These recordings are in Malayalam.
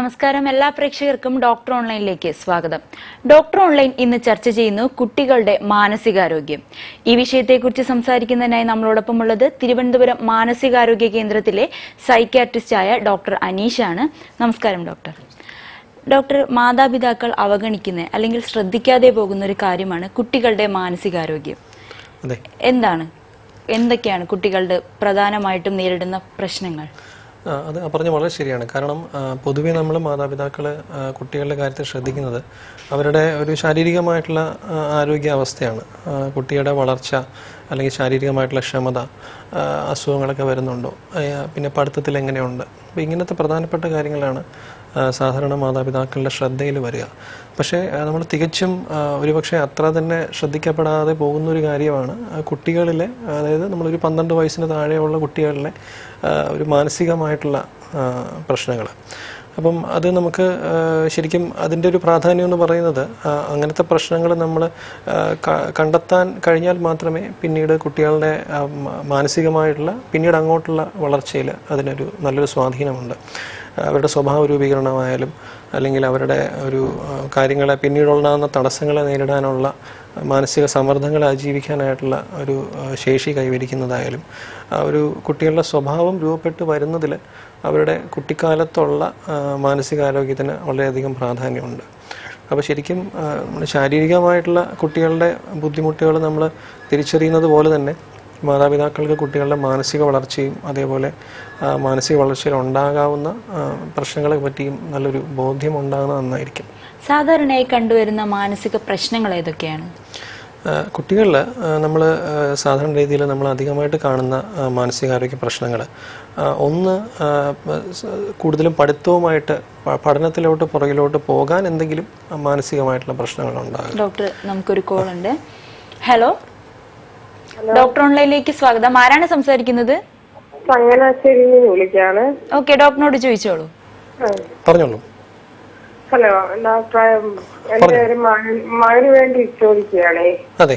നമസ്കാരം എല്ലാ പ്രേക്ഷകർക്കും ഡോക്ടർ ഓൺലൈനിലേക്ക് സ്വാഗതം ഡോക്ടർ ഓൺലൈൻ ഇന്ന് ചർച്ച ചെയ്യുന്നു കുട്ടികളുടെ മാനസികാരോഗ്യം ഈ വിഷയത്തെക്കുറിച്ച് സംസാരിക്കുന്നതിനായി നമ്മളോടൊപ്പം ഉള്ളത് തിരുവനന്തപുരം മാനസികാരോഗ്യ കേന്ദ്രത്തിലെ സൈക്യാട്രിസ്റ്റായ ഡോക്ടർ അനീഷാണ് നമസ്കാരം ഡോക്ടർ ഡോക്ടർ മാതാപിതാക്കൾ അവഗണിക്കുന്ന അല്ലെങ്കിൽ ശ്രദ്ധിക്കാതെ പോകുന്ന ഒരു കാര്യമാണ് കുട്ടികളുടെ മാനസികാരോഗ്യം അതെ എന്താണ് എന്തൊക്കെയാണ് കുട്ടികളുടെ പ്രധാനമായിട്ടും നേരിടുന്ന പ്രശ്നങ്ങൾ ആ, അത് പറഞ്ഞ വളരെ ശരിയാണ് കാരണം ആ, പൊതുവെ നമ്മൾ മാതാപിതാക്കൾ കുട്ടികളുടെ കാര്യത്തിൽ ശ്രദ്ധിക്കുന്നത് അവരുടെ ഒരു ശാരീരികമായിട്ടുള്ള ആ, ആരോഗ്യാവസ്ഥയാണ് ആ, കുട്ടിയുടെ വളർച്ച അല്ലെങ്കിൽ ശാരീരികമായിട്ടുള്ള ക്ഷമത ആ, അസുഖങ്ങളൊക്കെ വരുന്നുണ്ടോ ആ, പിന്നെ പഠിത്തത്തിൽ എങ്ങനെയുണ്ട് അപ്പോൾ ഇങ്ങനത്തെ പ്രധാനപ്പെട്ട കാര്യങ്ങളാണ് ആ, സാധാരണ മാതാപിതാക്കളുടെ ശ്രദ്ധയിൽ വരിക പക്ഷേ നമ്മൾ തികച്ചും ആ, ഒരുപക്ഷെ അത്ര തന്നെ ശ്രദ്ധിക്കപ്പെടാതെ പോകുന്ന ഒരു കാര്യമാണ് ആ, കുട്ടികളിലെ അതായത് നമ്മളൊരു പന്ത്രണ്ട് വയസ്സിന് താഴെയുള്ള കുട്ടികളിലെ ആ, ഒരു മാനസികമായിട്ടുള്ള പ്രശ്നങ്ങൾ അപ്പം അത് നമുക്ക് ആ, ശരിക്കും അതിൻ്റെ ഒരു പ്രാധാന്യം എന്ന് പറയുന്നത് ആ, അങ്ങനത്തെ പ്രശ്നങ്ങൾ നമ്മൾ കണ്ടെത്താൻ കഴിഞ്ഞാൽ മാത്രമേ പിന്നീട് കുട്ടികളുടെ ആ, മ- മാനസികമായിട്ടുള്ള പിന്നീട് അങ്ങോട്ടുള്ള വളർച്ചയിൽ അതിനൊരു നല്ലൊരു സ്വാധീനമുണ്ട് അവരുടെ സ്വഭാവ രൂപീകരണമായാലും അല്ലെങ്കിൽ അവരുടെ ഒരു ആ, കാര്യങ്ങളെ പിന്നീടുണ്ടാകുന്ന തടസ്സങ്ങളെ നേരിടാനുള്ള മാനസിക സമ്മർദ്ദങ്ങളെ അതിജീവിക്കാനായിട്ടുള്ള ഒരു ആ, ശേഷി കൈവരിക്കുന്നതായാലും ആ ഒരു കുട്ടികളുടെ സ്വഭാവം രൂപപ്പെട്ട് വരുന്നതിൽ അവരുടെ കുട്ടിക്കാലത്തുള്ള ആ, മാനസികാരോഗ്യത്തിന് വളരെയധികം പ്രാധാന്യമുണ്ട് അപ്പോൾ ശരിക്കും ആ, നമ്മുടെ ശാരീരികമായിട്ടുള്ള കുട്ടികളുടെ ബുദ്ധിമുട്ടുകൾ നമ്മൾ തിരിച്ചറിയുന്നത് പോലെ തന്നെ മാതാപിതാക്കൾക്ക് കുട്ടികളുടെ മാനസിക വളർച്ചയും അതേപോലെ ആ, മാനസിക വളർച്ചയിൽ ഉണ്ടാകാവുന്ന ആ, പ്രശ്നങ്ങളെ പറ്റിയും നല്ലൊരു ബോധ്യം ഉണ്ടാകുന്നത് നന്നായിരിക്കും സാധാരണയായി കണ്ടുവരുന്ന മാനസിക പ്രശ്നങ്ങൾ ഏതൊക്കെയാണ് കുട്ടികളിൽ നമ്മൾ സാധാരണ രീതിയിൽ നമ്മൾ അധികമായിട്ട് കാണുന്ന ആ, മാനസികാരോഗ്യ പ്രശ്നങ്ങൾ ഒന്ന് ആ, സ- കൂടുതലും പഠിത്തവുമായിട്ട് പ- പഠനത്തിലോട്ട് പുറകിലോട്ട് പോകാൻ എന്തെങ്കിലും മാനസികമായിട്ടുള്ള പ്രശ്നങ്ങൾ ഉണ്ടാകും ഡോക്ടർ നമുക്കൊരു കോൾ ഉണ്ട് ഹലോ ഡോക്ടർ ഓൺലൈനിലേക്ക് സ്വാഗതം ആരാണ് സംസാരിക്കുന്നത് ചങ്ങനാശ്ശേരിയിൽ നിന്ന് വിളിക്കാണ് ഓക്കെ ഡോക്ടറിനോട് ചോദിച്ചോളൂ ആ. പറഞ്ഞോളൂ ഹലോ ഡോക്ടറെ എന്റെ ഒരു മകൻ മകന് വേണ്ടി ചോദിക്കുകയാണേ അതെ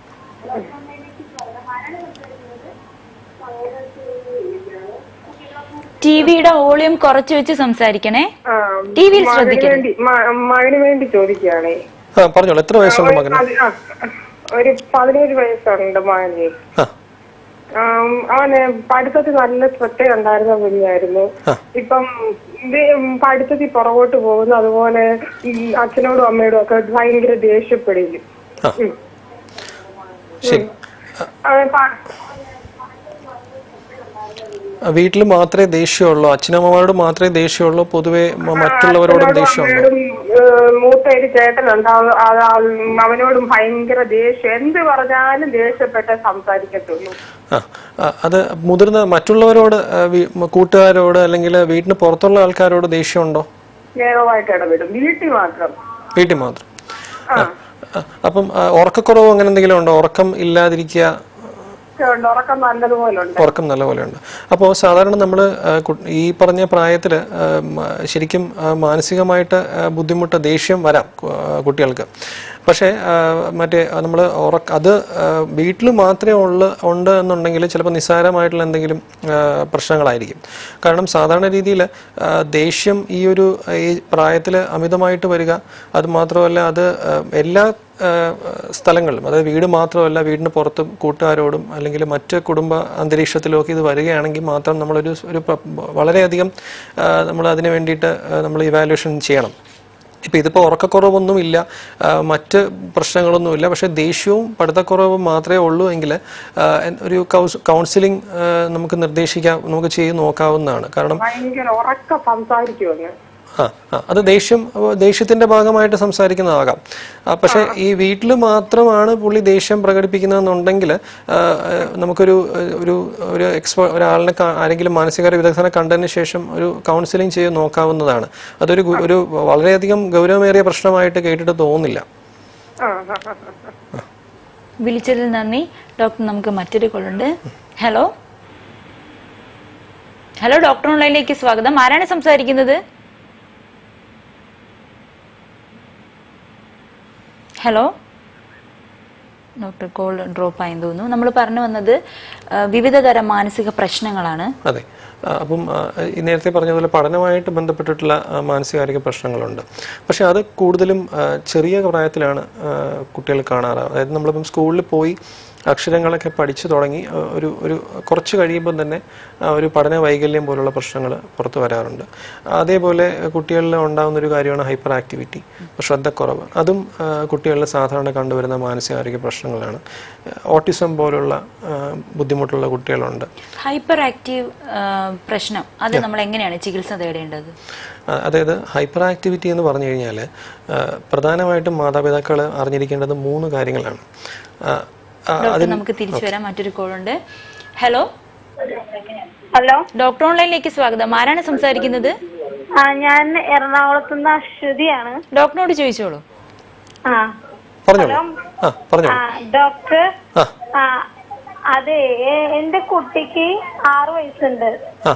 ടി വിയുടെ വോളിയം കുറച്ച് വെച്ച് സംസാരിക്കണേ ആ, ടി വിയിൽ മകന് ശ്രദ്ധിക്കരുത് വേണ്ടി മ- മകന് വേണ്ടി ചോദിക്കുകയാണേ ആ പറഞ്ഞോളൂ എത്ര വയസ്സുണ്ട് മകന് അത് ആ, ഒരു പതിനേഴ് വയസ്സുണ്ട് മകന് ആ ആം, അവന് പഠിത്തത്തിൽ നല്ല ശ്രദ്ധ ഉണ്ടായിരുന്ന കുഞ്ഞായിരുന്നു ഇപ്പം ഇത് പഠിത്തത്തിൽ പുറകോട്ട് പോകുന്നു അതുപോലെ ഉം, അച്ഛനോടും അമ്മയോടും ഒക്കെ ഭയങ്കര ദേഷ്യപ്പെടുകയും ആ ശരി അവൻ പ- വീട്ടിൽ മാത്രമേ ദേഷ്യമുള്ളൂ അച്ഛനമ്മമാരോട് മാത്രമേ ദേഷ്യമുള്ളൂ പൊതുവെ മ- മറ്റുള്ളവരോടും ദേഷ്യമുണ്ടോ അവനോടും, ഏഹ്, മൂത്ത ഒരു ചേട്ടനുണ്ട് അവ- അത് അവൻ- അവനോടും ഭയങ്കര ദേഷ്യം എന്ത് പറഞ്ഞാലും ദേഷ്യപ്പെട്ട് സംസാരിക്കത്തുള്ളൂ ആ ആ, അത് മുതിർന്ന മറ്റുള്ളവരോട് ആ, വീ- മ- കൂട്ടുകാരോട് അല്ലെങ്കിൽ വീട്ടിന് പുറത്തുള്ള ആൾക്കാരോട് ദേഷ്യമുണ്ടോ സ്നേഹമായിട്ട് ഇടപെടും വീട്ടിൽ മാത്രം വീട്ടിൽ മാത്രം ആ, ആ, അപ്പം ആ, ഉറക്കക്കുറവ് അങ്ങനെ എന്തെങ്കിലും ഉണ്ടോ ഉറക്കം ഇല്ലാതിരിക്കുക ഉണ്ട്. ഉറക്കം നല്ലതുപോലെ ഉണ്ട് ഉറക്കം നല്ലപോലെ ഉണ്ട് അപ്പോൾ സാധാരണ നമ്മൾ ഈ പറഞ്ഞ പ്രായത്തിൽ ശരിക്കും ആ, മാനസികമായിട്ട് ആ, ബുദ്ധിമുട്ട് ദേഷ്യം വരാം കു- ആ, കുട്ടികൾക്ക് പക്ഷേ ആ, മറ്റേ നമ്മൾ ഉറക്ക അത് വീട്ടിൽ മാത്രമേ ഉള്ളു ഉണ്ട് എന്നുണ്ടെങ്കിൽ ചിലപ്പോൾ നിസ്സാരമായിട്ടുള്ള എന്തെങ്കിലും ആ, പ്രശ്നങ്ങളായിരിക്കും കാരണം സാധാരണ രീതിയിൽ ദേഷ്യം ഈ ഒരു ഈ പ്രായത്തിൽ അമിതമായിട്ട് വരിക അത് മാത്രമല്ല അത് ആ, എല്ലാ ആ, സ്ഥലങ്ങളിലും അതായത് വീട് മാത്രമല്ല വീടിന് പുറത്തും കൂട്ടുകാരോടും അല്ലെങ്കിൽ മറ്റ് കുടുംബ അന്തരീക്ഷത്തിലൊക്കെ ഇത് വരികയാണെങ്കിൽ മാത്രം നമ്മളൊരു ഒരു പ്ര- വളരെയധികം ആ, നമ്മൾ അതിന് വേണ്ടിയിട്ട് നമ്മൾ ഇവാലുവേഷൻ ചെയ്യണം ഇപ്പം ഇതിപ്പോൾ ഉറക്കക്കുറവൊന്നുമില്ല ആ, മറ്റ് പ്രശ്നങ്ങളൊന്നുമില്ല പക്ഷേ ദേഷ്യവും പഠിത്തക്കുറവും മാത്രമേ ഉള്ളൂ എങ്കിൽ ആ, എൻ- ഒരു കൗസ് കൗൺസിലിംഗ് ആ, നമുക്ക് നിർദ്ദേശിക്കാം നമുക്ക് ചെയ്ത് നോക്കാവുന്നതാണ് കാരണം ഭയങ്കര ഉറക്ക സംസാരിക്കുമെന്ന് ആ ആ, അത് ദേഷ്യം അപ്പൊ ദേഷ്യത്തിന്റെ ഭാഗമായിട്ട് സംസാരിക്കുന്നതാകാം ആ, പക്ഷെ ഈ വീട്ടിൽ മാത്രമാണ് പുള്ളി ദേഷ്യം പ്രകടിപ്പിക്കുന്നതെന്നുണ്ടെങ്കിൽ ആ, ആ, നമുക്കൊരു ഒരു ഒരു എക്സ്പേ ഒരാളിനെ കാ- ആരെങ്കിലും മാനസികാരോഗ്യ വിദഗ്ധനെ കണ്ടതിന് ശേഷം ഒരു കൗൺസിലിംഗ് ചെയ്ത് നോക്കാവുന്നതാണ് അതൊരു ഗു- ഒരു വളരെയധികം ഗൗരവമേറിയ പ്രശ്നമായിട്ട് കേട്ടിട്ട് തോന്നുന്നില്ല ആ ആ, ആ, ആ. വിളിച്ചതിൽ നന്ദി ഡോക്ടർ നമുക്ക് മറ്റൊരു കോൾ ഉണ്ട് ഹലോ ഹലോ ഡോക്ടർ ഓൺലൈനിലേക്ക് സ്വാഗതം ആരാണ് സംസാരിക്കുന്നത് ഹലോ ഡോക്ടർ കോൾ ഡ്രോപ്പ് ആയെന്ന് തോന്നുന്നു നമ്മൾ പറഞ്ഞു വന്നത് ആ, വിവിധ തരം മാനസിക പ്രശ്നങ്ങളാണ് അതെ ആ, അപ്പം ആ, ഈ നേരത്തെ പറഞ്ഞതുപോലെ പഠനമായിട്ട് ബന്ധപ്പെട്ടിട്ടുള്ള ആ, മാനസികാരോഗ്യ പ്രശ്നങ്ങളുണ്ട് പക്ഷെ അത് കൂടുതലും ആ, ചെറിയ പ്രായത്തിലാണ് ആ, കുട്ടികൾ കാണാറ് അതായത് നമ്മളിപ്പം സ്കൂളിൽ പോയി അക്ഷരങ്ങളൊക്കെ പഠിച്ചു തുടങ്ങി ആ, ഒരു ഒരു കുറച്ച് കഴിയുമ്പം തന്നെ ആ, ഒരു പഠന വൈകല്യം പോലുള്ള പ്രശ്നങ്ങൾ പുറത്തു വരാറുണ്ട് അതേപോലെ കുട്ടികളിൽ ഉണ്ടാകുന്ന ഒരു കാര്യമാണ് ഹൈപ്പർ ആക്ടിവിറ്റി ശ്രദ്ധക്കുറവ് അതും ആ, കുട്ടികളിൽ സാധാരണ കണ്ടുവരുന്ന മാനസികാരോഗ്യ പ്രശ്നങ്ങളാണ് ഓട്ടിസം പോലുള്ള ആ, ബുദ്ധിമുട്ടുള്ള കുട്ടികളുണ്ട് ഹൈപ്പർ ആക്റ്റീവ് പ്രശ്നം അത് നമ്മൾ എങ്ങനെയാണ് ചികിത്സ തേടേണ്ടത് ആ, അതായത് ഹൈപ്പർ ആക്ടിവിറ്റി എന്ന് പറഞ്ഞു കഴിഞ്ഞാൽ പ്രധാനമായിട്ടും മാതാപിതാക്കൾ അറിഞ്ഞിരിക്കേണ്ടത് മൂന്ന് കാര്യങ്ങളാണ് ആ, ആ, ഡോക്ടർ നമുക്ക് തിരിച്ചു വരാം മറ്റൊരു കോൾ ഉണ്ട് ഹലോ ഹലോ ഡോക്ടർ ഓൺലൈനിലേക്ക് സ്വാഗതം ആരാണ് സംസാരിക്കുന്നത് ആ ഞാൻ എറണാകുളത്ത് നിന്ന് അശ്വതിയാണ് ഡോക്ടറിനോട് ചോദിച്ചോളൂ ആ പറഞ്ഞോളൂ ആ ആ പറഞ്ഞോളൂ ഡോക്ടർ ആ ആ അതെ എ- എന്റെ കുട്ടിക്ക് ആറ് വയസ്സുണ്ട് ആ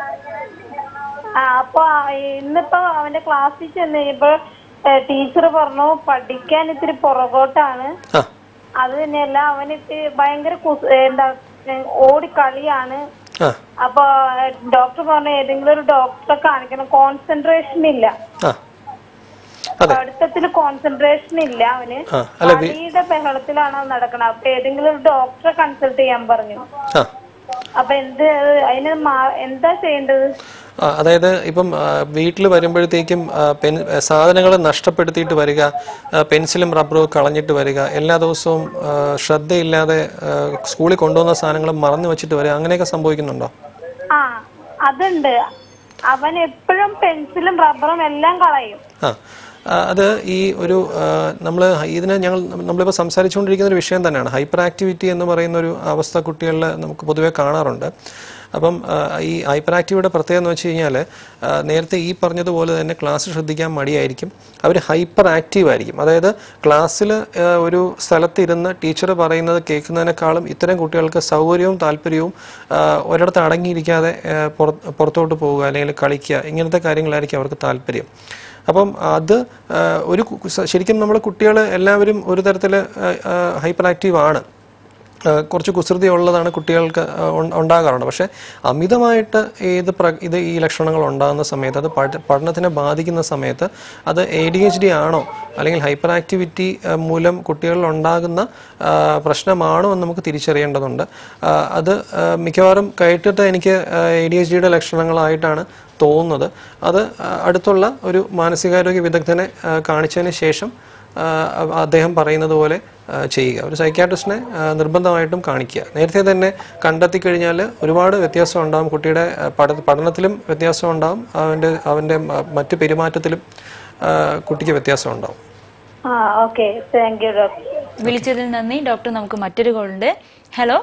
ആ അപ്പൊ ആ, ഇന്നിപ്പോ അവന്റെ ക്ലാസ്സിൽ ചെന്ന് കഴിയുമ്പോ ടീച്ചർ പറഞ്ഞു പഠിക്കാൻ ഇത്തിരി പുറകോട്ടാണ് ആ അത് തന്നെയല്ല അവനിട്ട് ഭയങ്കര കുസ്- എന്താ ഓടിക്കളിയാണ് ആ അപ്പൊ ഡോക്ടർ പറഞ്ഞു ഏതെങ്കിലും ഒരു ഡോക്ടറെ കാണിക്കണം കോൺസെൻട്രേഷൻ ഇല്ല ആ അതെ പഠിത്തത്തിൽ കോൺസെൻട്രേഷൻ ഇല്ല അവന് ആ അല്ല വി- കളിയുടെ ബഹളത്തിലാണ് അവൻ നടക്കുന്നത് അപ്പൊ ഏതെങ്കിലും ഒരു ഡോക്ടറെ കൺസൾട്ട് ചെയ്യാൻ പറഞ്ഞു ആ അപ്പൊ എന്ത് അതിന് മാ- എന്താ ചെയ്യേണ്ടത് ആ, അതായത് ഇപ്പം വീട്ടിൽ വരുമ്പോഴത്തേക്കും ആ, പെൻ സാധനങ്ങൾ നഷ്ടപ്പെടുത്തിയിട്ട് വരിക ആ, പെൻസിലും റബ്ബറും കളഞ്ഞിട്ട് വരിക എല്ലാ ദിവസവും ആ, ശ്രദ്ധയില്ലാതെ ആ, സ്കൂളിൽ കൊണ്ടുവന്ന സാധനങ്ങൾ മറന്നു വെച്ചിട്ട് വരിക അങ്ങനെയൊക്കെ സംഭവിക്കുന്നുണ്ടോ ആ അതുണ്ട് അവൻ എപ്പോഴും പെൻസിലും റബ്ബറും എല്ലാം കളയും ആ ആ, അത് ഈ ഒരു നമ്മൾ ഇതിനെ ഞങ്ങൾ നമ്മളിപ്പോൾ സംസാരിച്ചുകൊണ്ടിരിക്കുന്ന ഒരു വിഷയം തന്നെയാണ് ഹൈപ്പർ ആക്ടിവിറ്റി എന്ന് പറയുന്ന ഒരു അവസ്ഥ കുട്ടികളിൽ നമുക്ക് പൊതുവെ കാണാറുണ്ട് അപ്പം ആ, ഈ ഹൈപ്പർ ആക്ടിവിറ്റിയുടെ പ്രത്യേകത എന്ന് വെച്ച് കഴിഞ്ഞാൽ നേരത്തെ ഈ പറഞ്ഞതുപോലെ തന്നെ ക്ലാസ് ശ്രദ്ധിക്കാൻ മടിയായിരിക്കും അവർ ഹൈപ്പർ ആക്റ്റീവ് ആയിരിക്കും അതായത് ക്ലാസ്സിൽ ഒരു സ്ഥലത്തിരുന്ന് ടീച്ചർ പറയുന്നത് കേൾക്കുന്നതിനേക്കാളും ഇത്തരം കുട്ടികൾക്ക് സൗകര്യവും താല്പര്യവും ആ, ഒരിടത്ത് അടങ്ങിയിരിക്കാതെ ആ, പുറ- പുറത്തോട്ട് പോവുക അല്ലെങ്കിൽ കളിക്കുക ഇങ്ങനത്തെ കാര്യങ്ങളായിരിക്കും അവർക്ക് താല്പര്യം അപ്പം അത് ആ, ഒരു കു- സ- ശരിക്കും നമ്മൾ കുട്ടികൾ എല്ലാവരും ഒരു തരത്തിൽ ഹൈപ്പർ ആക്റ്റീവ് ആണ് ആ, കുറച്ച് കുസൃതി ഉള്ളതാണ് കുട്ടികൾക്ക് ആ, ഉൺ- ഉണ്ടാകാറുണ്ട് പക്ഷേ അമിതമായിട്ട് ഏത് പ്ര ഇത് ഈ ലക്ഷണങ്ങൾ ഉണ്ടാകുന്ന സമയത്ത് അത് പഠ- പഠനത്തിനെ ബാധിക്കുന്ന സമയത്ത് അത് എ ഡി എച്ച് ഡി ആണോ അല്ലെങ്കിൽ ഹൈപ്പർ ആക്ടിവിറ്റി ആ, മൂലം കുട്ടികളിൽ ഉണ്ടാകുന്ന ആ, പ്രശ്നമാണോ എന്ന് നമുക്ക് തിരിച്ചറിയേണ്ടതുണ്ട് ആ, അത് ആ, മിക്കവാറും കേട്ടിട്ട് എനിക്ക് എ ഡി എച്ച് ഡിയുടെ ലക്ഷണങ്ങളായിട്ടാണ് തോന്നുന്നത് അത് ആ, അടുത്തുള്ള ഒരു മാനസികാരോഗ്യ വിദഗ്ധനെ ആ, കാണിച്ചതിന് ശേഷം ആ, അദ്ദേഹം പറയുന്നത് പോലെ ആ, ചെയ്യുക ഒരു സൈക്യാട്രിസ്റ്റിനെ ആ, നിർബന്ധമായിട്ടും കാണിക്കുക നേരത്തെ തന്നെ കണ്ടെത്തി കഴിഞ്ഞാൽ ഒരുപാട് വ്യത്യാസം ഉണ്ടാകും കുട്ടിയുടെ ആ, പഠ പഠനത്തിലും വ്യത്യാസം ഉണ്ടാകും അവൻ്റെ അവൻ്റെ മ- മറ്റ് പെരുമാറ്റത്തിലും ആ, കുട്ടിക്ക് വ്യത്യാസം ഉണ്ടാകും ആ ഓക്കെ താങ്ക് യു ഡോക്ടർ വിളിച്ചതിൽ നന്ദി ഡോക്ടർ നമുക്ക് മറ്റൊരു കോൾ ഉണ്ട് ഹലോ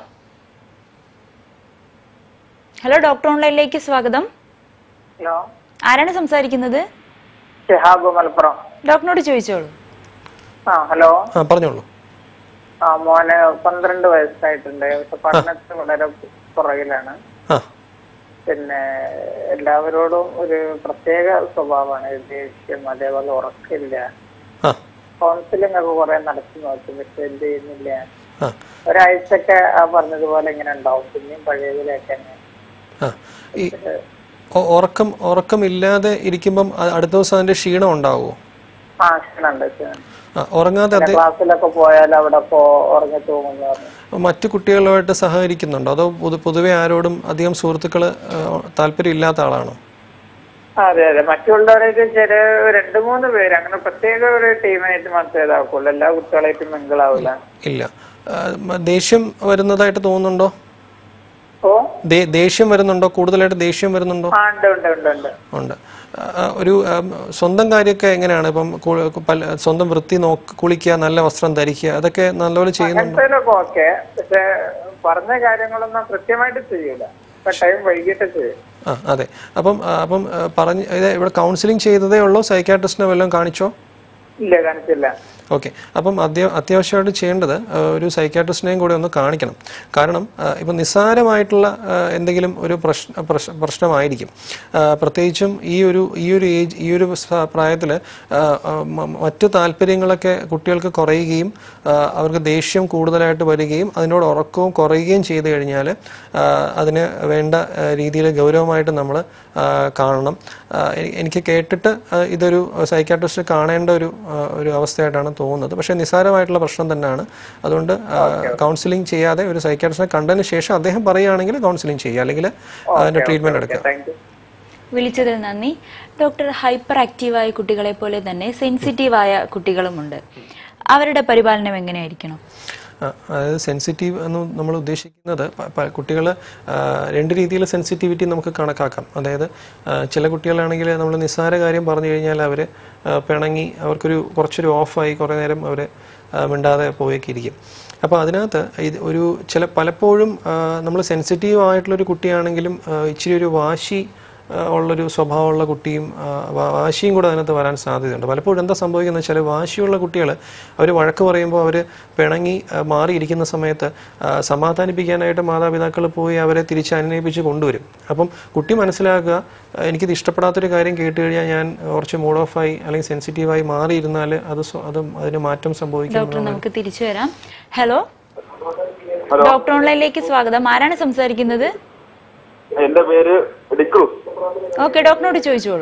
ഹലോ ഡോക്ടർ ഓൺലൈനിലേക്ക് സ്വാഗതം ഹലോ ആരാണ് സംസാരിക്കുന്നത് ഷിഹാബ് മലപ്പുറം ഡോക്ടറിനോട് ചോദിച്ചോളൂ ആ ഹലോ ആ പറഞ്ഞോളൂ ആ മോന് പന്ത്രണ്ട് വയസ്സായിട്ടുണ്ട് പക്ഷെ പഠനത്തിൽ വളരെ പുറകിലാണ് ആ പിന്നെ എല്ലാവരോടും ഒരു പ്രത്യേക സ്വഭാവമാണ് ദേഷ്യം അതേപോലെ ഉറക്കില്ല ആ കൗൺസിലിംഗ് ഒക്കെ കുറെ നടത്തി നോക്കി പക്ഷെ എന്ത് ചെയ്യുന്നില്ല ആ ഒരാഴ്ചയൊക്കെ ആ പറഞ്ഞതുപോലെ ഇങ്ങനെ ഉണ്ടാവും പിന്നെയും പഴയതിലേക്ക് തന്നെ ആ ഈ ഒ- ഉറക്കം ഉറക്കമില്ലാതെ ഇരിക്കുമ്പം അ- അടുത്ത ദിവസം അതിൻ്റെ ക്ഷീണം ഉണ്ടാവുമോ ആ ക്ഷീണുണ്ട് ക്ഷീണം ആ ഉറങ്ങാതെ പിന്നെ അതേ ക്ലാസ്സിലൊക്കെ പോയാൽ അവിടെ പോ ഉറങ്ങി തൂങ്ങുന്നു പറഞ്ഞു മറ്റു കുട്ടികളുമായിട്ട് സഹകരിക്കുന്നുണ്ടോ അതോ പൊതു- പൊതുവെ ആരോടും അധികം സുഹൃത്തുക്കൾ താല്പര്യം ഇല്ലാത്ത ആളാണോ അതെ അതെ മറ്റുള്ളവരായിട്ട് ചില രണ്ട് മൂന്ന് പേര് അങ്ങനെ പ്രത്യേക ഒരു ടീമായിട്ട് മാത്രമേ ഇതാക്കുള്ളൂ എല്ലാ കുട്ടികളായിട്ടും മിങ്കിളാവില്ല ഇല്ല ആ, മ- ദേഷ്യം വരുന്നതായിട്ട് തോന്നുന്നുണ്ടോ ഓ ദേ- ദേഷ്യം വരുന്നുണ്ടോ കൂടുതലായിട്ട് ദേഷ്യം വരുന്നുണ്ടോ ആ ഉണ്ട് ഉണ്ട് ഉണ്ട് ഉണ്ട് ഉണ്ട് ആ, ഒരു ആ, സ്വന്തം കാര്യമൊക്കെ എങ്ങനെയാണ് ഇപ്പം കു- പല- സ്വന്തം വൃത്തി നോക്ക് കുളിക്കുക നല്ല വസ്ത്രം ധരിക്കുക അതൊക്കെ നല്ലപോലെ ചെയ്യുന്നുണ്ടോ അങ്ങനത്തേലൊക്കെ ഓക്കെ പക്ഷെ പറഞ്ഞ കാര്യങ്ങളൊന്നും കൃത്യമായിട്ട് ചെയ്യൂല ഇപ്പൊ ടൈം വൈകിട്ട് ചെയ്യും ആ അതെ അപ്പം ആ, അപ്പം ആ, പറഞ്ഞ് ഇത് ഇവിടെ കൗൺസിലിംഗ് ചെയ്തതേ ഉള്ളൂ സൈക്കാട്രിസ്റ്റിനെ വല്ലതും കാണിച്ചോ ഇല്ല കാണിച്ചില്ല ഓക്കെ അപ്പം അത്യ അത്യാവശ്യമായിട്ട് ചെയ്യേണ്ടത് ആ, ഒരു സൈക്കാട്രിസ്റ്റിനെയും കൂടെ ഒന്ന് കാണിക്കണം കാരണം ആ, ഇപ്പം നിസ്സാരമായിട്ടുള്ള ആ, എന്തെങ്കിലും ഒരു പ്രശ്ന പ്രശ്- പ്രശ്നമായിരിക്കും ആ, പ്രത്യേകിച്ചും ഈ ഒരു ഈ ഒരു ഏജ് ഈ ഒരു പ്രായത്തിൽ മറ്റു താല്പര്യങ്ങളൊക്കെ കുട്ടികൾക്ക് കുറയുകയും ആ, അവർക്ക് ദേഷ്യം കൂടുതലായിട്ട് വരികയും അതിനോട് ഉറക്കവും കുറയുകയും ചെയ്തു കഴിഞ്ഞാൽ അതിന് വേണ്ട രീതിയിൽ ഗൗരവമായിട്ട് നമ്മൾ കാണണം ആ, എ- എനിക്ക് കേട്ടിട്ട് ആ, ഇതൊരു സൈക്കാട്രിസ്റ്റ് കാണേണ്ട ഒരു ആ, ഒരു അവസ്ഥയായിട്ടാണ് തോന്നുന്നത് പക്ഷേ നിസ്സാരമായിട്ടുള്ള പ്രശ്നം തന്നെയാണ് അതുകൊണ്ട് കൗൺസിലിംഗ് ചെയ്യാതെ ഒരു സൈക്കാട്രിസ്റ്റിനെ കണ്ടതിന് ശേഷം അദ്ദേഹം പറയുകയാണെങ്കിൽ കൗൺസിലിംഗ് ചെയ്യുക അല്ലെങ്കിൽ അതിന്റെ ട്രീറ്റ്മെന്റ് എടുക്കുക താങ്ക് യു വിളിച്ചതിൽ നന്ദി ഡോക്ടർ ഹൈപ്പർ ആക്റ്റീവായ കുട്ടികളെ പോലെ തന്നെ സെൻസിറ്റീവായ കുട്ടികളുമുണ്ട് അവരുടെ പരിപാലനം എങ്ങനെയായിരിക്കണം ആ, അതായത് സെൻസിറ്റീവ് എന്ന് നമ്മൾ ഉദ്ദേശിക്കുന്നത് കുട്ടികൾ രണ്ട് രീതിയിൽ സെൻസിറ്റിവിറ്റി നമുക്ക് കണക്കാക്കാം അതായത് ആ, ചില കുട്ടികളാണെങ്കിൽ നമ്മൾ നിസ്സാര കാര്യം പറഞ്ഞു കഴിഞ്ഞാൽ അവർ പിണങ്ങി അവർക്കൊരു കുറച്ചൊരു ഓഫായി കുറേ നേരം അവർ മിണ്ടാതെ പോയൊക്കെ ഇരിക്കും അപ്പോൾ അതിനകത്ത് ഇത് ഒരു ചില പലപ്പോഴും നമ്മൾ സെൻസിറ്റീവ് ആയിട്ടുള്ളൊരു കുട്ടിയാണെങ്കിലും ആ, ഇച്ചിരി ഒരു വാശി ആ, ഉള്ളൊരു സ്വഭാവമുള്ള കുട്ടിയും ആ, വാ- വാശിയും കൂടെ അതിനകത്ത് വരാൻ സാധ്യതയുണ്ട് പലപ്പോഴും എന്താ സംഭവിക്കുന്നത് വെച്ചാൽ വാശിയുള്ള കുട്ടികൾ അവർ വഴക്ക് പറയുമ്പോൾ അവർ പിണങ്ങി ആ, മാറിയിരിക്കുന്ന സമയത്ത് ആ, സമാധാനിപ്പിക്കാനായിട്ട് മാതാപിതാക്കൾ പോയി അവരെ തിരിച്ച് അനുനയിപ്പിച്ച് കൊണ്ടുവരും അപ്പം കുട്ടി മനസ്സിലാക്കുക ആ, എനിക്കിത് ഇഷ്ടപ്പെടാത്തൊരു കാര്യം കേട്ട് കഴിഞ്ഞാൽ ഞാൻ കുറച്ച് മൂഡ് ഓഫായി അല്ലെങ്കിൽ സെൻസിറ്റീവായി മാറിയിരുന്നാൽ അത് സ്വ- അത് അതിന് മാറ്റം സംഭവിക്കും ഡോക്ടർ നമുക്ക് തിരിച്ചു വരാം ഹലോ ഡോക്ടർ ഓൺലൈനിലേക്ക് സ്വാഗതം ആരാണ് സംസാരിക്കുന്നത് എന്റെ പേര് ഡിക്രൂസ് ഓക്കെ ഡോക്ടറിനോട് ചോദിച്ചോളൂ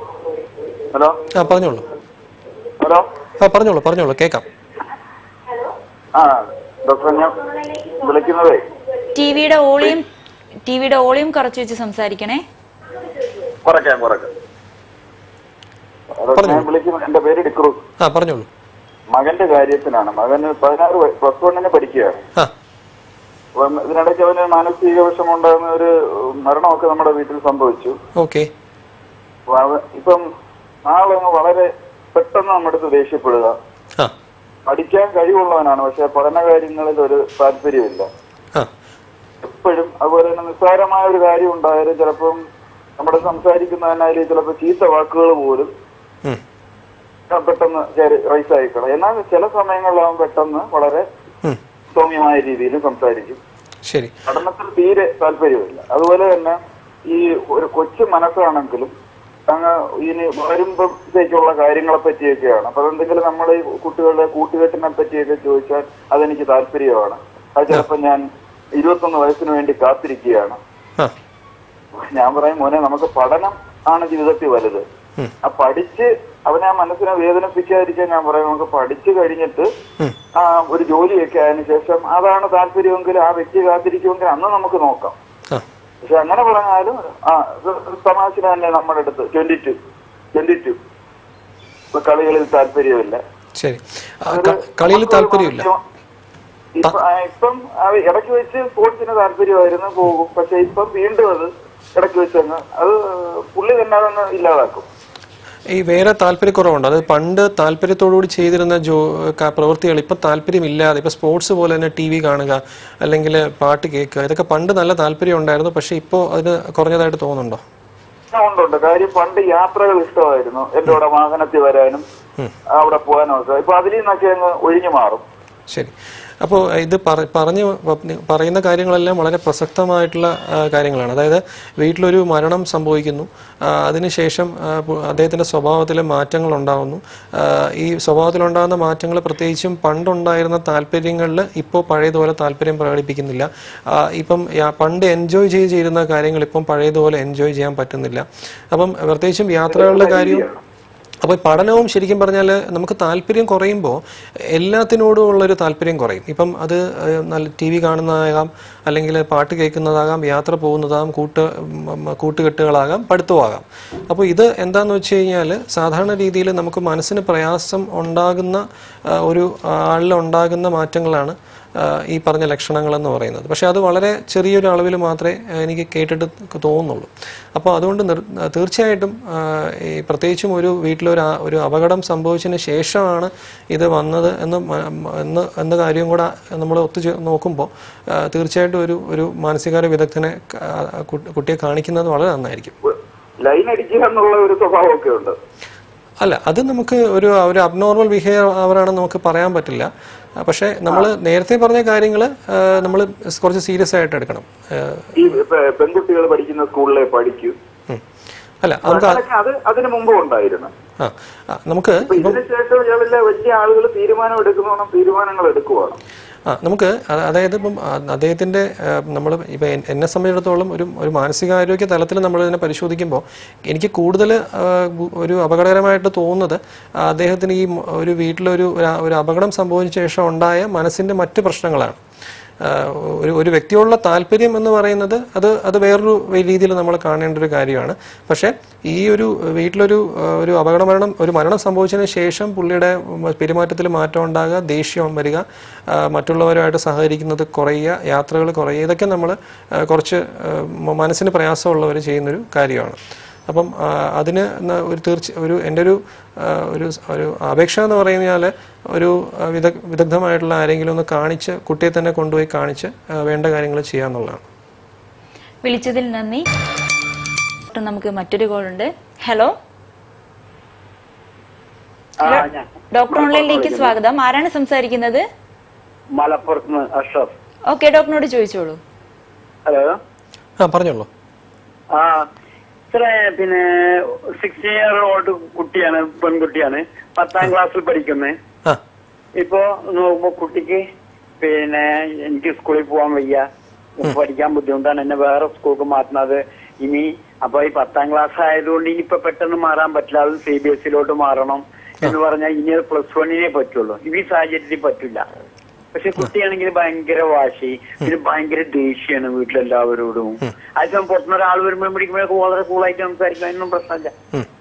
ഹലോ ആ പറഞ്ഞോളൂ ഹലോ ആ പറഞ്ഞോളൂ പറഞ്ഞോളൂ കേൾക്കാം ആ ഡോക്ടർ ഞാൻ വിളിക്കുന്നതേ ടിവിയുടെ ഓളിയും ടിവിയുടെ ഓളിയും കുറച്ച് വെച്ച് സംസാരിക്കണേ കുറയ്ക്കാം കുറയ്ക്കാം ഡോക്ടർ, ഞാൻ വിളിക്കുന്നത് എന്റെ പേര് ഡിക്രൂസ് ആ പറഞ്ഞോളൂ മകന്റെ കാര്യത്തിനാണ് മകന് പതിനാറ് പ്ലസ് വണ്ണിന് പഠിക്കുകയാണ് ആ അപ്പം ഇതിനിടയ്ക്ക് അവന് മാനസിക വിഷമം ഉണ്ടാകുന്ന ഒരു മരണമൊക്കെ നമ്മുടെ വീട്ടിൽ സംഭവിച്ചു ഓക്കെ അപ്പൊ അവ- ഇപ്പം ആളങ്ങ് വളരെ പെട്ടെന്ന് നമ്മുടെ അടുത്ത് ദേഷ്യപ്പെടുക ആ പഠിക്കാൻ കഴിവുള്ളവനാണ് പക്ഷെ പഠന കാര്യങ്ങളിൽ ഒരു താല്പര്യമില്ല ആ എപ്പോഴും അതുപോലെ തന്നെ നിസ്സാരമായ ഒരു കാര്യം ഉണ്ടായാലും ചിലപ്പം നമ്മുടെ സംസാരിക്കുന്നതിനായാലും ചിലപ്പോൾ ചീത്ത വാക്കുകൾ പോലും ഉം. പെട്ടെന്ന് റൈസ് ആയിക്കളാം എന്നാൽ ചില സമയങ്ങളിൽ അവൻ പെട്ടെന്ന് വളരെ ഉം. സൗമ്യമായ രീതിയിൽ സംസാരിക്കും ശരി പഠനത്തിൽ തീരെ താല്പര്യമില്ല അതുപോലെ തന്നെ ഈ ഒരു കൊച്ചു മനസ്സാണെങ്കിലും അങ്ങ് ഇനി വരുമ്പോഴത്തേക്കുള്ള കാര്യങ്ങളെ പറ്റിയൊക്കെയാണ് അപ്പൊ അതെന്തെങ്കിലും നമ്മൾ ഈ കുട്ടികളുടെ കൂട്ടുകെട്ടിനെ പറ്റിയൊക്കെ ചോദിച്ചാൽ അതെനിക്ക് താല്പര്യമാണ് അത് ചിലപ്പോൾ ഞാൻ ഇരുപത്തൊന്ന് വയസ്സിന് വേണ്ടി കാത്തിരിക്കുകയാണ് ആ ഞാൻ പറയും മോനെ നമുക്ക് പഠനം ആണ് ജീവിതത്തിൽ വലുത് ഉം. ആ പഠിച്ച് അവനെ ആ മനസ്സിനെ വേദനിപ്പിക്കാതിരിക്കാൻ ഞാൻ പറയും നമുക്ക് പഠിച്ചു കഴിഞ്ഞിട്ട് ഉം. ആ ഒരു ജോലിയൊക്കെ ആയതിനു ശേഷം അതാണ് താല്പര്യമെങ്കിൽ ആ വ്യക്തി കാത്തിരിക്കുമെങ്കിൽ അന്ന് നമുക്ക് നോക്കാം ആ പക്ഷെ അങ്ങനെ പറഞ്ഞാലും ആ ഇത് തമാശ തന്നെ നമ്മുടെ അടുത്ത് ട്വന്റി ടു ട്വന്റി ടു ഇപ്പൊ കളികളിൽ താല്പര്യമില്ല ശരി കളിയിൽ താല്പര്യമില്ല ഇപ്പൊ ആ, ഇപ്പം ആ, ഇടയ്ക്ക് വെച്ച് സ്പോർട്സിന് താല്പര്യമായിരുന്നു പോകും പക്ഷെ ഇപ്പം വീണ്ടും അത് ഇടയ്ക്ക് വെച്ച് അങ്ങ് അത് പുള്ളി തന്നെ അതങ്ങ് ഇല്ലാതാക്കും ഈ വേറെ താല്പര്യക്കുറവുണ്ട് അത് പണ്ട് താല്പര്യത്തോടുകൂടി ചെയ്തിരുന്ന ജോ ക- പ്രവൃത്തികൾ ഇപ്പൊ താല്പര്യമില്ലാതെ ഇപ്പൊ സ്പോർട്സ് പോലെ തന്നെ ടി വി കാണുക അല്ലെങ്കിൽ പാട്ട് കേൾക്കുക ഇതൊക്കെ പണ്ട് നല്ല താല്പര്യം ഉണ്ടായിരുന്നു പക്ഷെ ഇപ്പോൾ അതിന് കുറഞ്ഞതായിട്ട് തോന്നുന്നുണ്ടോ ആ, ഉണ്ട് ഉണ്ട് കാര്യം പണ്ട് യാത്രകൾ ഇഷ്ടമായിരുന്നു എന്റെ കൂടെ വാഹനത്തിൽ വരാനും അവിടെ പോകാനും ഒക്കെ ഇപ്പൊ അതിൽ നിന്നൊക്കെ അങ്ങ് ഒഴിഞ്ഞു മാറും ശരി അപ്പോൾ ഇത് പറ പറഞ്ഞ് പറയുന്ന കാര്യങ്ങളെല്ലാം വളരെ പ്രസക്തമായിട്ടുള്ള ആ, കാര്യങ്ങളാണ് അതായത് വീട്ടിലൊരു മരണം സംഭവിക്കുന്നു ആ, അതിനുശേഷം ആ, പു- അദ്ദേഹത്തിൻ്റെ സ്വഭാവത്തിൽ മാറ്റങ്ങൾ ഉണ്ടാകുന്നു ആ, ഈ സ്വഭാവത്തിലുണ്ടാകുന്ന മാറ്റങ്ങൾ പ്രത്യേകിച്ചും പണ്ടുണ്ടായിരുന്ന താല്പര്യങ്ങളിൽ ഇപ്പോൾ പഴയതുപോലെ താല്പര്യം പ്രകടിപ്പിക്കുന്നില്ല ആ, ഇപ്പം യാ- പണ്ട് എൻജോയ് ചെയ്ത് ചെയ്തിരുന്ന കാര്യങ്ങൾ ഇപ്പം പഴയതുപോലെ എൻജോയ് ചെയ്യാൻ പറ്റുന്നില്ല അപ്പം പ്രത്യേകിച്ചും യാത്രകളുടെ കാര്യവും അപ്പോൾ പഠനവും ശരിക്കും പറഞ്ഞാൽ നമുക്ക് താല്പര്യം കുറയുമ്പോൾ എല്ലാത്തിനോടും ഉള്ളൊരു താല്പര്യം കുറയും ഇപ്പം അത് ഏഹ്, നല്ല ടി വി കാണുന്നതാകാം അല്ലെങ്കിൽ പാട്ട് കേൾക്കുന്നതാകാം യാത്ര പോകുന്നതാകാം കൂട്ട് ഉം, ഉം, കൂട്ടുകെട്ടുകളാകാം പഠിത്തമാകാം അപ്പോൾ ഇത് എന്താണെന്ന് വെച്ച് കഴിഞ്ഞാൽ സാധാരണ രീതിയിൽ നമുക്ക് മനസ്സിന് പ്രയാസം ഉണ്ടാകുന്ന ആ, ഒരു ആളിൽ ഉണ്ടാകുന്ന മാറ്റങ്ങളാണ് ആ, ഈ പറഞ്ഞ ലക്ഷണങ്ങളെന്ന് പറയുന്നത് പക്ഷെ അത് വളരെ ചെറിയൊരു അളവിൽ മാത്രമേ ആ, എനിക്ക് കേട്ടിട്ട് തോന്നുന്നുള്ളൂ അപ്പോൾ അതുകൊണ്ട് നിർ തീർച്ചയായിട്ടും ആ, ഈ പ്രത്യേകിച്ചും ഒരു വീട്ടിലൊരു ആ- ഒരു അപകടം സംഭവിച്ചതിന് ശേഷമാണ് ഇത് വന്നത് എന്ന് മ- മ- എന്ന് എന്ന കാര്യം കൂടെ നമ്മൾ ഒത്തു നോക്കുമ്പോൾ ആ, തീർച്ചയായിട്ടും ഒരു ഒരു മാനസികാരോഗ്യ വിദഗ്ധനെ ക- ആ, കുട്ടി- കുട്ടിയെ കാണിക്കുന്നത് വളരെ നന്നായിരിക്കും ലൈൻ അടിക്കുക എന്നുള്ള ഒരു സ്വഭാവമൊക്കെ ഉണ്ട് അല്ല അത് നമുക്ക് ഒരു ഒരു അബ്നോർമൽ ബിഹേവിയർ അവരാണെന്ന് നമുക്ക് പറയാൻ പറ്റില്ല ആ, പക്ഷേ നമ്മൾ നേരത്തെ പറഞ്ഞ കാര്യങ്ങൾ നമ്മൾ കുറച്ച് സീരിയസ് ആയിട്ട് എടുക്കണം ആ, ഈ പെൺകുട്ടികൾ പഠിക്കുന്ന സ്കൂളിലെ പഠിക്കൂ ഉം. അല്ല നമുക്ക് ആ- അതൊക്കെ അത് അതിന് മുമ്പ് ഉണ്ടായിരുന്നു ആ ആ, നമുക്ക് ഇപ്പൊ ഇതിന് ശേഷം ഇയാളെല്ലാം വലിയ ആളുകൾ തീരുമാനം എടുക്കുന്നോണം തീരുമാനങ്ങൾ എടുക്കുവാണ് ആ നമുക്ക് അ- അതായത് ഇപ്പം ആ- അദ്ദേഹത്തിന്റെ നമ്മൾ ഇപ്പം എൻ- എന്നെ സംബന്ധിച്ചിടത്തോളം ഒരു ഒരു മാനസികാരോഗ്യ തലത്തിൽ നമ്മൾ ഇതിനെ പരിശോധിക്കുമ്പോൾ എനിക്ക് കൂടുതൽ ഒരു അപകടകരമായിട്ട് തോന്നുന്നത് ആ, അദ്ദേഹത്തിന് ഈ മ- ഒരു വീട്ടിലൊരു ഒരു ഒരു അപകടം സംഭവിച്ച ശേഷം ഉണ്ടായ മനസ്സിന്റെ മറ്റ് പ്രശ്നങ്ങളാണ് ആ, ഒരു ഒരു വ്യക്തിയോടുള്ള താല്പര്യം എന്ന് പറയുന്നത് അത് അത് വേറൊരു രീതിയിൽ നമ്മൾ കാണേണ്ട ഒരു കാര്യമാണ് പക്ഷേ ഈ ഒരു വീട്ടിലൊരു ആ, ഒരു അപകട മരണം ഒരു മരണം സംഭവിച്ചതിന് ശേഷം പുള്ളിയുടെ പെരുമാറ്റത്തിൽ മാറ്റം ഉണ്ടാകുക ദേഷ്യം വരിക ആ, മറ്റുള്ളവരുമായിട്ട് സഹകരിക്കുന്നത് കുറയുക യാത്രകൾ കുറയുക ഇതൊക്കെ നമ്മൾ കുറച്ച് ആ, മ- മനസ്സിന് പ്രയാസമുള്ളവർ ചെയ്യുന്നൊരു കാര്യമാണ് അപ്പം ആ, അതിന് ന- ഒരു തീർച്ച ഒരു എൻ്റെ ഒരു ആ, ഒരു സ്- ഒരു അപേക്ഷ എന്ന് പറഞ്ഞാൽ ഒരു ആ, വിദഗ് വിദഗ്ധമായിട്ടുള്ള ആരെങ്കിലും ഒന്ന് കാണിച്ച് കുട്ടിയെ തന്നെ കൊണ്ടുപോയി കാണിച്ച് ആ, വേണ്ട കാര്യങ്ങൾ ചെയ്യാന്നുള്ളതാണ് വിളിച്ചതിൽ നന്ദി ഡോക്ടർ, നമുക്ക് മറ്റൊരു കോൾ ഉണ്ട് ഹലോ ഹലോ ഡോക്ടർ ഓൺലൈനിലേക്ക് സ്വാഗതം ആരാണ് സംസാരിക്കുന്നത് മലപ്പുറത്ത് നിന്ന് അഷ്റഫ് ഓക്കെ ഡോക്ടറിനോട് ചോദിച്ചോളൂ ഹലോ ആ പറഞ്ഞോളൂ ആ ഇത്ര പിന്നെ സിക്സ്റ്റീൻ ഇയർ ഓൾഡ് കുട്ടിയാണ് പെൺകുട്ടിയാണ് പത്താം ക്ലാസ്സിൽ പഠിക്കുന്നത് ആ ഇപ്പോ നോക്കുമ്പോ കുട്ടിക്ക് പിന്നെ എനിക്ക് സ്കൂളിൽ പോകാൻ വയ്യ പഠിക്കാൻ ബുദ്ധിമുട്ടാണ് എന്നെ വേറെ സ്കൂൾക്ക് മാറ്റുന്നത് ഇനി അപ്പൊ ഈ പത്താം ക്ലാസ് ആയതുകൊണ്ട് ഇനിയിപ്പോ പെട്ടെന്ന് മാറാൻ പറ്റില്ല അത് സി ബി എസ് ഇയിലോട്ട് മാറണം എന്ന് പറഞ്ഞാൽ ഇനി അത് പ്ലസ് വണ്ണിനെ പറ്റുള്ളൂ ഈ സാഹചര്യത്തിൽ പറ്റില്ല പക്ഷെ കുട്ടിയാണെങ്കിൽ ഭയങ്കര വാശി പിന്നെ ഭയങ്കര ദേഷ്യമാണ് വീട്ടിലെല്ലാവരോടും അതിപ്പം പുറത്തുനിന്ന് ഒരാൾ വരുമ്പോഴും പിടിക്കുമ്പോഴൊക്കെ വളരെ കൂളായിട്ട് സംസാരിക്കും അതിനൊന്നും പ്രശ്നമില്ല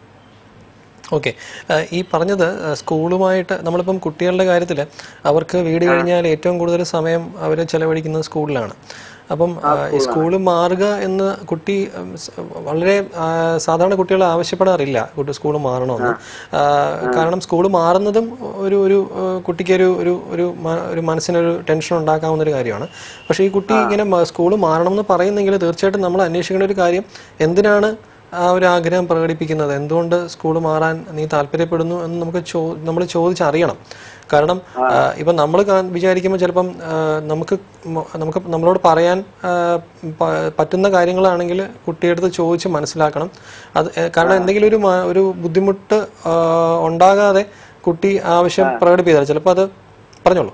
ഓക്കെ ഈ പറഞ്ഞത് ആ, സ്കൂളുമായിട്ട് നമ്മളിപ്പം കുട്ടികളുടെ കാര്യത്തിൽ അവർക്ക് വീട് കഴിഞ്ഞാൽ ഏറ്റവും കൂടുതൽ സമയം അവർ ചെലവഴിക്കുന്നത് സ്കൂളിലാണ് അപ്പം ആ, ഈ സ്കൂൾ മാറുക എന്ന് കുട്ടി ഉം, സ് വളരെ ആ, സാധാരണ കുട്ടികൾ ആവശ്യപ്പെടാറില്ല കുട്ടി സ്കൂൾ മാറണമെന്ന് ആ, കാരണം സ്കൂൾ മാറുന്നതും ഒരു ഒരു ആ, കുട്ടിക്ക് ഒരു ഒരു ഒരു മ- ഒരു മനസ്സിനൊരു ടെൻഷൻ ഉണ്ടാക്കാവുന്ന ഒരു കാര്യമാണ് പക്ഷേ ഈ കുട്ടി ഇങ്ങനെ സ്കൂൾ മാറണമെന്ന് പറയുന്നെങ്കിൽ തീർച്ചയായിട്ടും നമ്മൾ അന്വേഷിക്കേണ്ട ഒരു കാര്യം എന്തിനാണ് ആ ഒരു ആഗ്രഹം പ്രകടിപ്പിക്കുന്നത് എന്തുകൊണ്ട് സ്കൂൾ മാറാൻ നീ താല്പര്യപ്പെടുന്നു എന്ന് നമുക്ക് ചോ നമ്മൾ ചോദിച്ചറിയണം കാരണം ആ, ഇപ്പം നമ്മൾ വിചാരിക്കുമ്പോൾ ചിലപ്പം ആ, നമുക്ക് മ- നമുക്ക് നമ്മളോട് പറയാൻ ആ, പ- പറ്റുന്ന കാര്യങ്ങളാണെങ്കിൽ കുട്ടിയെടുത്ത് ചോദിച്ച് മനസ്സിലാക്കണം അത് ഏ, കാരണം എന്തെങ്കിലും ഒരു മ- ഒരു ബുദ്ധിമുട്ട് ആ, ഉണ്ടാകാതെ കുട്ടി ആവശ്യം പ്രകടിപ്പിച്ചാൽ ചിലപ്പോൾ അത് പറഞ്ഞോളൂ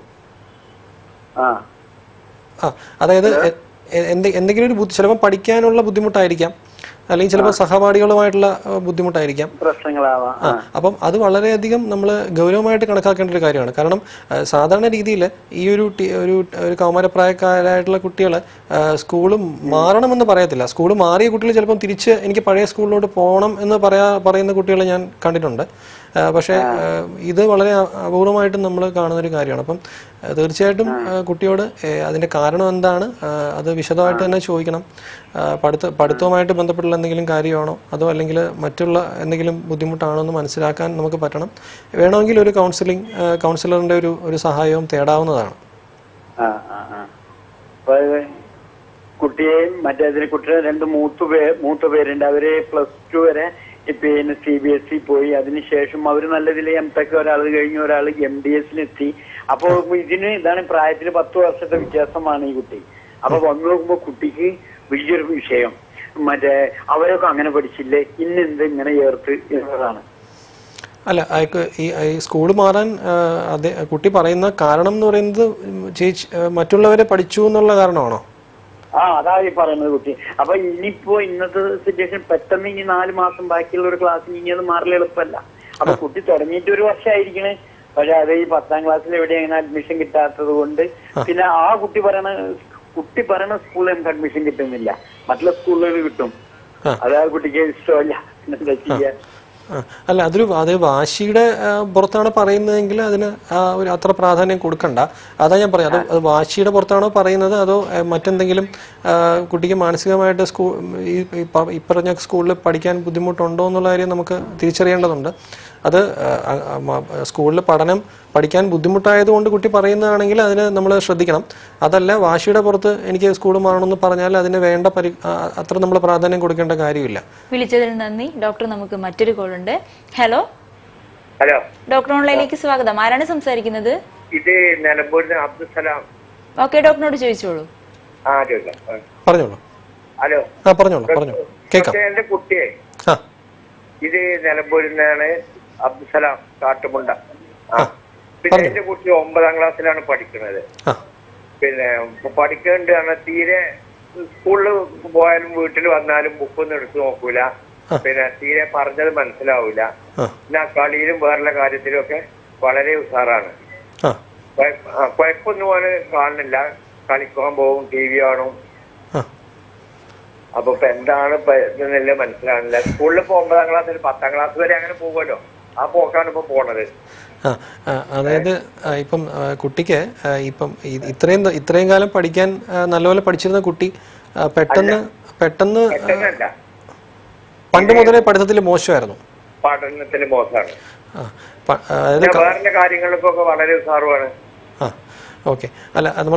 ആ ആ അതായത് എ- എ- എന്തെ- എന്തെങ്കിലും ഒരു ബുദ്ധി ചിലപ്പോൾ പഠിക്കാനുള്ള ബുദ്ധിമുട്ടായിരിക്കാം അല്ലെങ്കിൽ ചിലപ്പോൾ സഹപാഠികളുമായിട്ടുള്ള ആ, ബുദ്ധിമുട്ടായിരിക്കാം പ്രശ്നങ്ങളാവാം ആ അപ്പം അത് വളരെയധികം നമ്മൾ ഗൗരവമായിട്ട് കണക്കാക്കേണ്ട ഒരു കാര്യമാണ് കാരണം ആ, സാധാരണ രീതിയിൽ ഈ ഒരു ടി- ഒരു ഒരു കൗമാരപ്രായക്കാരായിട്ടുള്ള കുട്ടികൾ സ്കൂൾ മാറണമെന്ന് പറയത്തില്ല സ്കൂൾ മാറിയ കുട്ടികൾ ചിലപ്പം തിരിച്ച് എനിക്ക് പഴയ സ്കൂളിലോട്ട് പോകണം എന്ന് പറയാ പറയുന്ന കുട്ടികളെ ഞാൻ കണ്ടിട്ടുണ്ട് ആ, പക്ഷേ ആ, ഇത് വളരെ അ- അപൂർവമായിട്ടും നമ്മൾ കാണുന്ന ഒരു കാര്യമാണ് അപ്പം ആ, തീർച്ചയായിട്ടും ആ, കുട്ടിയോട് ഏ, അതിന്റെ കാരണം എന്താണ് ആ, അത് വിശദമായിട്ട് തന്നെ ചോദിക്കണം ആ, പഠിത്ത പഠിത്തവുമായിട്ട് ബന്ധപ്പെട്ടുള്ള എന്തെങ്കിലും കാര്യമാണോ അതോ അല്ലെങ്കിൽ മറ്റുള്ള എന്തെങ്കിലും ബുദ്ധിമുട്ടാണോ എന്ന് മനസ്സിലാക്കാൻ നമുക്ക് പറ്റണം വേണമെങ്കിൽ ഒരു കൗൺസിലിംഗ് കൗൺസിലറിന്റെ ഒരു ഒരു സഹായവും തേടാവുന്നതാണ് ആ ആ ആ അപ്പൊ ഇത് കുട്ടിയെയും മറ്റേ അതിന് കുട്ടിയെ രണ്ട് മൂത്ത് പേ മൂത്ത പേരുണ്ട് അവര് പ്ലസ് ടു വരെ ഈ പിന്നെ സി ബി എസ് ഇ പോയി അതിനുശേഷം അവർ നല്ലതിൽ എം ടെക് ഒരാൾ കഴിഞ്ഞ് ഒരാൾ എം ഡി എസിലെത്തി അപ്പൊ ഇതിന് ഇതാണ് പ്രായത്തിൽ പത്ത് വർഷത്തെ വ്യത്യാസമാണ് ഈ കുട്ടി അപ്പൊ വന്നു നോക്കുമ്പോ കുട്ടിക്ക് വലിയൊരു വിഷയം മറ്റേ അവരൊക്കെ അങ്ങനെ പഠിച്ചില്ലേ ഇന്നെന്ത് ഇങ്ങനെ ചേർത്ത് എന്നതാണ് അല്ല അയാൾക്ക് ഈ ഈ സ്കൂൾ മാറാൻ ആ, അതെ കുട്ടി പറയുന്ന കാരണം എന്ന് പറയുന്നത് ചേച്ചി ആ, മറ്റുള്ളവരെ പഠിച്ചു എന്നുള്ള കാരണമാണോ ആ അതാ ഈ പറയുന്നത് കുട്ടി അപ്പൊ ഇനിയിപ്പോ ഇന്നത്തെ സിറ്റുവേഷൻ പെട്ടെന്ന് ഇനി നാല് മാസം ബാക്കിയുള്ള ഒരു ക്ലാസ്സിന് ഇനി അത് മാറൽ എളുപ്പമല്ല അപ്പൊ കുട്ടി തുടങ്ങിയിട്ട് ഒരു വർഷമായിരിക്കണേ പക്ഷെ അത് ഈ പത്താം ക്ലാസ്സിൽ എവിടെ അങ്ങനെ അഡ്മിഷൻ കിട്ടാത്തത് കൊണ്ട് പിന്നെ ആ കുട്ടി പറയണ കുട്ടി പറയണ സ്കൂളിൽ നമുക്ക് അഡ്മിഷൻ കിട്ടുന്നില്ല മറ്റുള്ള സ്കൂളുകളിൽ കിട്ടും അത് ആ കുട്ടിക്ക് ഇഷ്ടമല്ല പിന്നെ എന്താ ചെയ്യാ ആ, അല്ല അതൊരു അത് വാശിയുടെ ആ, പുറത്താണ് പറയുന്നതെങ്കിൽ അതിന് ആ ഒരു അത്ര പ്രാധാന്യം കൊടുക്കണ്ട അതാ ഞാൻ പറയാം അത് അത് വാശിയുടെ പുറത്താണോ പറയുന്നത് അതോ ആ, മറ്റെന്തെങ്കിലും ആ, കുട്ടിക്ക് മാനസികമായിട്ട് സ്കൂൾ ഈ ഈ പ- ഈ പറഞ്ഞ സ്കൂളിൽ പഠിക്കാൻ ബുദ്ധിമുട്ടുണ്ടോ എന്നുള്ള കാര്യം നമുക്ക് തിരിച്ചറിയേണ്ടതുണ്ട് അത് ആ, ആ, മ- സ്കൂളിൽ പഠനം പഠിക്കാൻ ബുദ്ധിമുട്ടായതുകൊണ്ട് കുട്ടി പറയുന്നതാണെങ്കിൽ അതിന് നമ്മൾ ശ്രദ്ധിക്കണം അതല്ല വാശിയുടെ പുറത്ത് എനിക്ക് സ്കൂൾ മാറണമെന്ന് പറഞ്ഞാൽ അതിന് വേണ്ട പരി ആ, അത്ര നമ്മൾ പ്രാധാന്യം കൊടുക്കേണ്ട കാര്യമില്ല വിളിച്ചതിൽ നന്ദി ഡോക്ടർ നമുക്ക് മറ്റൊരു കോൾ ഉണ്ട് ഹലോ ഹലോ ഡോക്ടർ ഓൺലൈനിലേക്ക് സ്വാഗതം ആരാണ് സംസാരിക്കുന്നത് ഇത് നിലമ്പൂരിന് അബ്ദുസലാം ഓക്കെ ഡോക്ടറിനോട് ചോദിച്ചോളൂ ആ ചോദിക്കാം ആ. പറഞ്ഞോളൂ ഹലോ ആ പറഞ്ഞോളൂ പറഞ്ഞോളൂ കേൾക്കാം പക്ഷേ എന്റെ കുട്ടിയെ ആ ഇത് നിലമ്പൂരിൽ നിന്നാണ് അബ്ദുസലാം കാട്ടുമുണ്ട ആ പിന്നെ എന്റെ കുട്ടി ഒമ്പതാം ക്ലാസ്സിലാണ് പഠിക്കുന്നത് ആ പിന്നെ പഠിക്കേണ്ട കാരണം തീരെ സ്കൂളിൽ പോയാലും വീട്ടിൽ വന്നാലും ബുക്കൊന്നും എടുത്തു നോക്കൂല പിന്നെ തീരെ പറഞ്ഞത് മനസ്സിലാവൂല ആ പിന്നെ ആ കളിയിലും വേറെ കാര്യത്തിലും ഒക്കെ വളരെ ഉഷാറാണ് ആ കുഴ- ആ, കുഴപ്പമൊന്നും അവന് കാണുന്നില്ല കളിക്കാൻ പോകും ടി വി കാണും ആ അപ്പൊ ഇപ്പൊ എന്താണ് ഇപ്പൊ ഇതെന്നല്ല മനസ്സിലാവുന്നില്ല സ്കൂളിൽ ഇപ്പൊ ഒമ്പതാം ക്ലാസ്സിൽ പത്താം ക്ലാസ് വരെ അങ്ങനെ പോകുമല്ലോ ആ പോക്കാണ് ഇപ്പൊ പോണത് ആ, ആ, അതായത് ആ, ഇപ്പം ആ, കുട്ടിക്ക് ആ, ഇപ്പം ഇ- ഇത്രയും ദ- ഇത്രയും കാലം പഠിക്കാൻ ആ, നല്ലപോലെ പഠിച്ചിരുന്ന കുട്ടി ആ, പെട്ടെന്ന് പെട്ടെന്ന് ആ, പെട്ടെന്നല്ല പണ്ട് മുതലേ പഠിത്തത്തിൽ മോശമായിരുന്നു പഠനത്തിന് മോശമാണ് ആ, പ- ആ, അതായത് പിന്നെ ക- വേറെ കാര്യങ്ങൾക്കൊക്കെ വളരെ ഉഷാറുമാണ് ആ ഓക്കെ അല്ല നമ്മൾ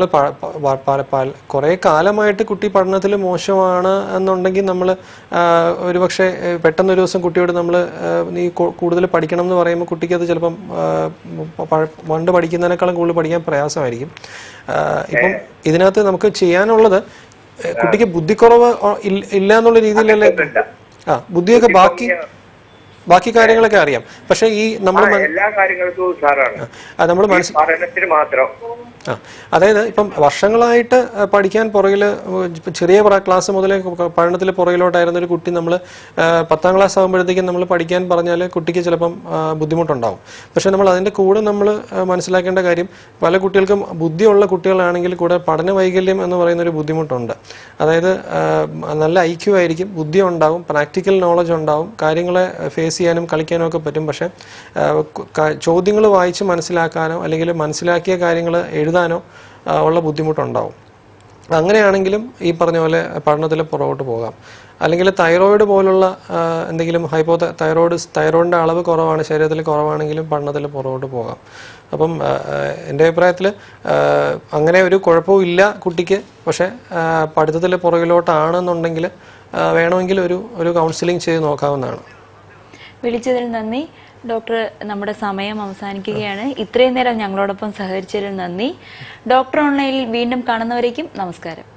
കുറേ കാലമായിട്ട് കുട്ടി പഠനത്തിൽ മോശമാണ് എന്നുണ്ടെങ്കിൽ നമ്മൾ ഒരുപക്ഷെ ഏ, പെട്ടെന്ന് ഒരു ദിവസം കുട്ടിയോട് നമ്മൾ നീ കൂ- കൂടുതൽ പഠിക്കണം എന്ന് പറയുമ്പോൾ കുട്ടിക്ക് അത് ചിലപ്പം ആ, പ- പണ്ട് പഠിക്കുന്നതിനേക്കാളും കൂടുതൽ പഠിക്കാൻ പ്രയാസമായിരിക്കും ആ, ഇപ്പം ഇതിനകത്ത് നമുക്ക് ചെയ്യാനുള്ളത് ഏ, കുട്ടിക്ക് ബുദ്ധിക്കുറവ് ഒ- ഇല്ല- ഇല്ല എന്നുള്ള രീതിയിലല്ലേ ആ ബുദ്ധിയൊക്കെ ബാക്കി ബാക്കി കാര്യങ്ങളൊക്കെ അറിയാം പക്ഷെ ഈ നമ്മൾ ആ, എല്ലാ കാര്യങ്ങൾക്കും ഉഷാറാണ് നമ്മൾ ഈ മനസ്സിൽ പഠനത്തിന് മാത്രം ആ അതായത് ഇപ്പം വർഷങ്ങളായിട്ട് ആ, പഠിക്കാൻ പുറകിൽ ചെറിയ പ്ര- ക്ലാസ് മുതലേ ക- പഠനത്തിൽ പുറകിലോട്ടായിരുന്ന ഒരു കുട്ടി നമ്മൾ പത്താം ക്ലാസ് ആകുമ്പോഴത്തേക്കും നമ്മൾ പഠിക്കാൻ പറഞ്ഞാൽ കുട്ടിക്ക് ചിലപ്പം ആ, ബുദ്ധിമുട്ടുണ്ടാവും പക്ഷെ നമ്മൾ അതിൻ്റെ കൂടെ നമ്മൾ മനസ്സിലാക്കേണ്ട കാര്യം പല കുട്ടികൾക്കും ബുദ്ധിയുള്ള കുട്ടികളാണെങ്കിൽ കൂടെ പഠന വൈകല്യം എന്ന് പറയുന്ന ഒരു ബുദ്ധിമുട്ടുണ്ട് അതായത് ആ, നല്ല ഐക്യു ആയിരിക്കും ബുദ്ധി ഉണ്ടാവും പ്രാക്ടിക്കൽ നോളജ് ഉണ്ടാവും കാര്യങ്ങളെ ഫേസ് ചെയ്യാനും കളിക്കാനും ഒക്കെ പറ്റും പക്ഷെ ചോദ്യങ്ങൾ വായിച്ച് മനസ്സിലാക്കാനോ അല്ലെങ്കിൽ മനസ്സിലാക്കിയ കാര്യങ്ങൾ എഴുതാനോ ആ, ഉള്ള ബുദ്ധിമുട്ടുണ്ടാവും അങ്ങനെയാണെങ്കിലും ഈ പറഞ്ഞ പോലെ പഠനത്തിൽ പുറകോട്ട് പോകാം അല്ലെങ്കിൽ തൈറോയിഡ് പോലുള്ള ആ, എന്തെങ്കിലും ഹൈപ്പോ തൈറോയിഡ് തൈറോയിഡിൻ്റെ അളവ് കുറവാണ് ശരീരത്തിൽ കുറവാണെങ്കിലും പഠനത്തിൽ പുറകോട്ട് പോകാം അപ്പം ആ, ആ, എൻ്റെ അഭിപ്രായത്തിൽ അങ്ങനെ ഒരു കുഴപ്പവും ഇല്ല കുട്ടിക്ക് പക്ഷേ പഠിത്തത്തിൽ പുറകിലോട്ടാണെന്നുണ്ടെങ്കിൽ ആ, വേണമെങ്കിൽ ഒരു ഒരു കൗൺസിലിംഗ് ചെയ്ത് നോക്കാവുന്നതാണ് വിളിച്ചതിൽ നന്ദി ഡോക്ടർ നമ്മുടെ സമയം അവസാനിക്കുകയാണ് ഇത്രയും നേരം ഞങ്ങളോടൊപ്പം സഹകരിച്ചതിൽ നന്ദി ഡോക്ടർ ഓൺലൈനിൽ വീണ്ടും കാണുന്നവരേക്കും നമസ്കാരം